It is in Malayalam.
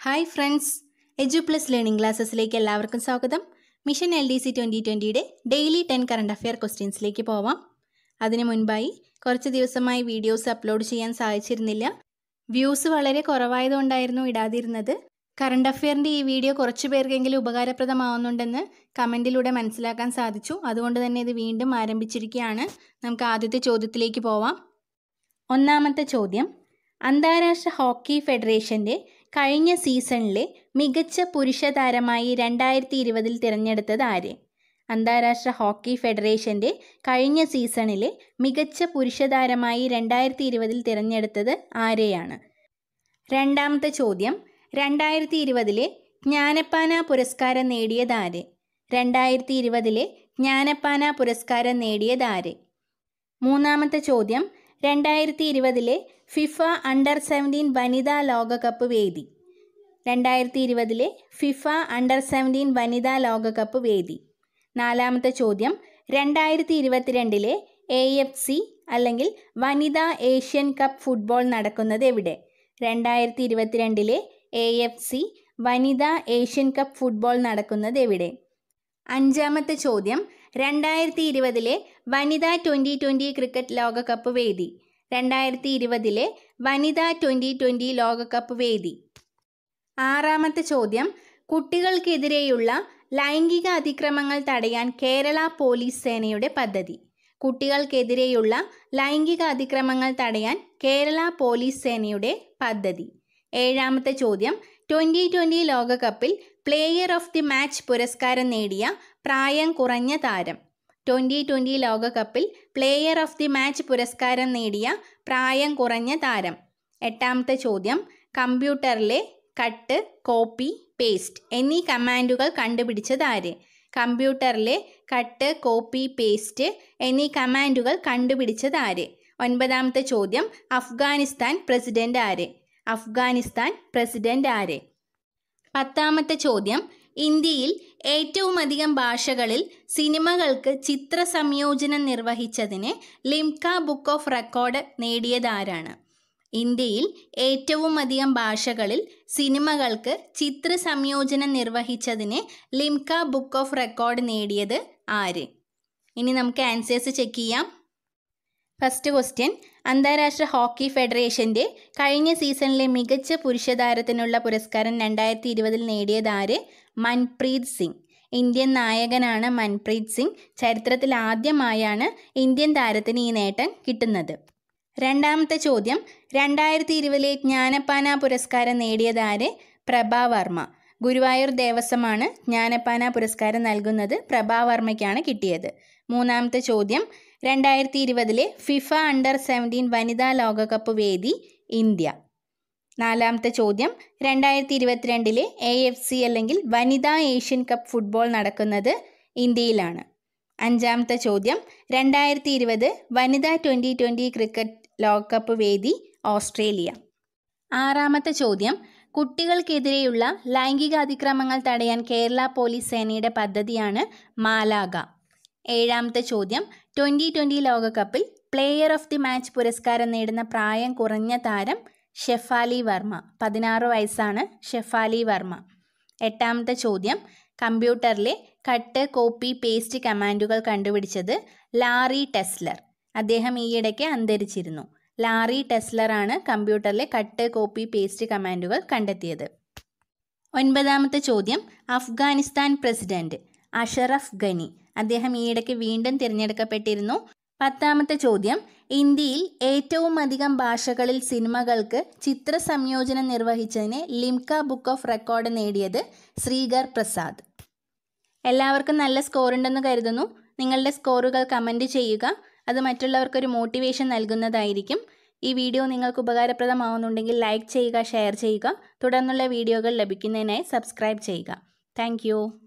hi friends Edu plus learning ക്ലാസ്സസിലേക്ക് എല്ലാവർക്കും സ്വാഗതം mission L D C twenty ട്വൻ്റിയുടെ ഡെയിലി ടെൻ കറണ്ട് അഫെയർ ക്വസ്റ്റ്യൻസിലേക്ക് പോവാം അതിനു മുൻപായി കുറച്ച് ദിവസമായി വീഡിയോസ് അപ്ലോഡ് ചെയ്യാൻ സാധിച്ചിരുന്നില്ല വ്യൂസ് വളരെ കുറവായതുകൊണ്ടായിരുന്നു ഇടാതിരുന്നത് കറണ്ട് അഫെയറിൻ്റെ ഈ വീഡിയോ കുറച്ച് പേർക്കെങ്കിലും ഉപകാരപ്രദമാവുന്നുണ്ടെന്ന് കമൻറ്റിലൂടെ മനസ്സിലാക്കാൻ സാധിച്ചു അതുകൊണ്ട് തന്നെ ഇത് വീണ്ടും ആരംഭിച്ചിരിക്കുകയാണ് നമുക്ക് ആദ്യത്തെ ചോദ്യത്തിലേക്ക് പോവാം ഒന്നാമത്തെ ചോദ്യം അന്താരാഷ്ട്ര ഹോക്കി ഫെഡറേഷൻ്റെ കഴിഞ്ഞ സീസണിലെ മികച്ച പുരുഷ താരമായി രണ്ടായിരത്തി ഇരുപതിൽ തിരഞ്ഞെടുത്തത് ആര് അന്താരാഷ്ട്ര ഹോക്കി ഫെഡറേഷൻ്റെ കഴിഞ്ഞ സീസണിലെ മികച്ച പുരുഷ താരമായി രണ്ടായിരത്തി ഇരുപതിൽ തിരഞ്ഞെടുത്തത് ആരെയാണ് രണ്ടാമത്തെ ചോദ്യം രണ്ടായിരത്തി ഇരുപതിലെ ജ്ഞാനപ്പാന പുരസ്കാരം നേടിയത് ആര് രണ്ടായിരത്തി ഇരുപതിലെ ജ്ഞാനപ്പാന പുരസ്കാരം നേടിയത് ആര് മൂന്നാമത്തെ ചോദ്യം രണ്ടായിരത്തി ഇരുപതിലെ ഫിഫ അണ്ടർ സെവൻറ്റീൻ വനിതാ ലോകകപ്പ് വേദി രണ്ടായിരത്തി ഇരുപതിലെ ഫിഫ അണ്ടർ സെവൻറ്റീൻ വനിതാ ലോകകപ്പ് വേദി നാലാമത്തെ ചോദ്യം രണ്ടായിരത്തി ഇരുപത്തിരണ്ടിലെ എ എഫ് സി അല്ലെങ്കിൽ വനിതാ ഏഷ്യൻ കപ്പ് ഫുട്ബോൾ നടക്കുന്നത് എവിടെ രണ്ടായിരത്തി ഇരുപത്തിരണ്ടിലെ എ എഫ് സി വനിതാ ഏഷ്യൻ കപ്പ് ഫുട്ബോൾ നടക്കുന്നത് എവിടെ അഞ്ചാമത്തെ ചോദ്യം രണ്ടായിരത്തി ഇരുപതിലെ വനിതാ ട്വൻ്റി ട്വൻ്റി ക്രിക്കറ്റ് ലോകകപ്പ് വേദി രണ്ടായിരത്തി ഇരുപതിലെ വനിതാ ട്വൻ്റി ട്വൻ്റി ലോകകപ്പ് വേദി ആറാമത്തെ ചോദ്യം കുട്ടികൾക്കെതിരെയുള്ള ലൈംഗിക അതിക്രമങ്ങൾ തടയാൻ കേരള പോലീസ് സേനയുടെ പദ്ധതി കുട്ടികൾക്കെതിരെയുള്ള ലൈംഗിക അതിക്രമങ്ങൾ തടയാൻ കേരള പോലീസ് സേനയുടെ പദ്ധതി ഏഴാമത്തെ ചോദ്യം ട്വൻ്റി ട്വൻ്റി ലോകകപ്പിൽ പ്ലേയർ ഓഫ് ദി മാച്ച് പുരസ്കാരം നേടിയ പ്രായം കുറഞ്ഞ താരം ട്വൻ്റി ട്വൻ്റി ലോകകപ്പിൽ പ്ലേയർ ഓഫ് ദി മാച്ച് പുരസ്കാരം നേടിയ പ്രായം കുറഞ്ഞ താരം എട്ടാമത്തെ ചോദ്യം കമ്പ്യൂട്ടറിലെ കട്ട് കോപ്പി പേസ്റ്റ് എന്നീ കമാൻഡുകൾ കണ്ടുപിടിച്ചത് ആര് കമ്പ്യൂട്ടറിലെ കട്ട് കോപ്പി പേസ്റ്റ് എന്നീ കമാൻഡുകൾ കണ്ടുപിടിച്ചത് ആര് ഒൻപതാമത്തെ ചോദ്യം അഫ്ഗാനിസ്ഥാൻ പ്രസിഡന്റ് ആര് അഫ്ഗാനിസ്ഥാൻ പ്രസിഡന്റ് ആര് പത്താമത്തെ ചോദ്യം ഇന്ത്യയിൽ ഏറ്റവും അധികം ഭാഷകളിൽ സിനിമകൾക്ക് ചിത്ര സംയോജനം നിർവഹിച്ചതിന് ലിംക ബുക്ക് ഓഫ് റെക്കോർഡ് നേടിയത് ആരാണ് ഇന്ത്യയിൽ ഏറ്റവും അധികം ഭാഷകളിൽ സിനിമകൾക്ക് ചിത്ര സംയോജനം നിർവഹിച്ചതിന് ലിംക ബുക്ക് ഓഫ് റെക്കോർഡ് നേടിയത് ആര് ഇനി നമുക്ക് ആൻസേഴ്സ് ചെക്ക് ചെയ്യാം ഫസ്റ്റ് ക്വസ്റ്റ്യൻ അന്താരാഷ്ട്ര ഹോക്കി ഫെഡറേഷൻ്റെ കഴിഞ്ഞ സീസണിലെ മികച്ച പുരുഷ താരത്തിനുള്ള പുരസ്കാരം രണ്ടായിരത്തി ഇരുപതിൽ നേടിയത് ആര് മൻപ്രീത് സിംഗ് ഇന്ത്യൻ നായകനാണ് മൻപ്രീത് സിംഗ് ചരിത്രത്തിൽ ആദ്യമായാണ് ഇന്ത്യൻ താരത്തിന് ഈ നേട്ടം കിട്ടുന്നത് രണ്ടാമത്തെ ചോദ്യം രണ്ടായിരത്തി ഇരുപതിലെ ജ്ഞാനപ്പാന പുരസ്കാരം നേടിയത് ആര് പ്രഭാ വർമ്മ ഗുരുവായൂർ ദേവസ്വമാണ് ജ്ഞാനപ്പാന പുരസ്കാരം നൽകുന്നത് പ്രഭാ വർമ്മയ്ക്കാണ് കിട്ടിയത് മൂന്നാമത്തെ ചോദ്യം രണ്ടായിരത്തി ഇരുപതിലെ ഫിഫ അണ്ടർ സെവൻറ്റീൻ വനിതാ ലോകകപ്പ് വേദി ഇന്ത്യ നാലാമത്തെ ചോദ്യം രണ്ടായിരത്തി ഇരുപത്തിരണ്ടിലെ എ എഫ് സി അല്ലെങ്കിൽ വനിതാ ഏഷ്യൻ കപ്പ് ഫുട്ബോൾ നടക്കുന്നത് ഇന്ത്യയിലാണ് അഞ്ചാമത്തെ ചോദ്യം രണ്ടായിരത്തി ഇരുപത് വനിതാ ട്വൻ്റി ട്വൻ്റി ക്രിക്കറ്റ് ലോകകപ്പ് വേദി ഓസ്ട്രേലിയ ആറാമത്തെ ചോദ്യം കുട്ടികൾക്കെതിരെയുള്ള ലൈംഗിക അതിക്രമങ്ങൾ തടയാൻ കേരള പോലീസ് സേനയുടെ പദ്ധതിയാണ് മാലാഗ ഏഴാമത്തെ ചോദ്യം ട്വൻ്റി ട്വൻ്റി ലോകകപ്പിൽ പ്ലേയർ ഓഫ് ദി മാച്ച് പുരസ്കാരം നേടുന്ന പ്രായം കുറഞ്ഞ താരം ഷെഫാലി വർമ്മ പതിനാറ് വയസ്സാണ് ഷെഫാലി വർമ്മ എട്ടാമത്തെ ചോദ്യം കമ്പ്യൂട്ടറിലെ കട്ട് കോപ്പി പേസ്റ്റ് കമാൻഡുകൾ കണ്ടുപിടിച്ചത് ലാറി ടെസ്ലർ അദ്ദേഹം ഈയിടയ്ക്ക് അന്തരിച്ചിരുന്നു ലാറി ടെസ്ലറാണ് കമ്പ്യൂട്ടറിലെ കട്ട് കോപ്പി പേസ്റ്റ് കമാൻഡുകൾ കണ്ടെത്തിയത് ഒൻപതാമത്തെ ചോദ്യം അഫ്ഗാനിസ്ഥാൻ പ്രസിഡന്റ് അഷറഫ് ഗനി അദ്ദേഹം ഈയിടയ്ക്ക് വീണ്ടും തിരഞ്ഞെടുക്കപ്പെട്ടിരുന്നു പത്താമത്തെ ചോദ്യം ഇന്ത്യയിൽ ഏറ്റവും അധികം ഭാഷകളിൽ സിനിമകൾക്ക് ചിത്ര സംയോജനം നിർവഹിച്ചതിന് ലിംക ബുക്ക് ഓഫ് റെക്കോർഡ് നേടിയത് ശ്രീകർ പ്രസാദ് എല്ലാവർക്കും നല്ല സ്കോർ ഉണ്ടെന്ന് കരുതുന്നു നിങ്ങളുടെ സ്കോറുകൾ കമൻറ്റ് ചെയ്യുക അത് മറ്റുള്ളവർക്കൊരു മോട്ടിവേഷൻ നൽകുന്നതായിരിക്കും ഈ വീഡിയോ നിങ്ങൾക്ക് ഉപകാരപ്രദമാവുന്നുണ്ടെങ്കിൽ ലൈക്ക് ചെയ്യുക ഷെയർ ചെയ്യുക തുടർന്നുള്ള വീഡിയോകൾ ലഭിക്കുന്നതിനായി സബ്സ്ക്രൈബ് ചെയ്യുക താങ്ക്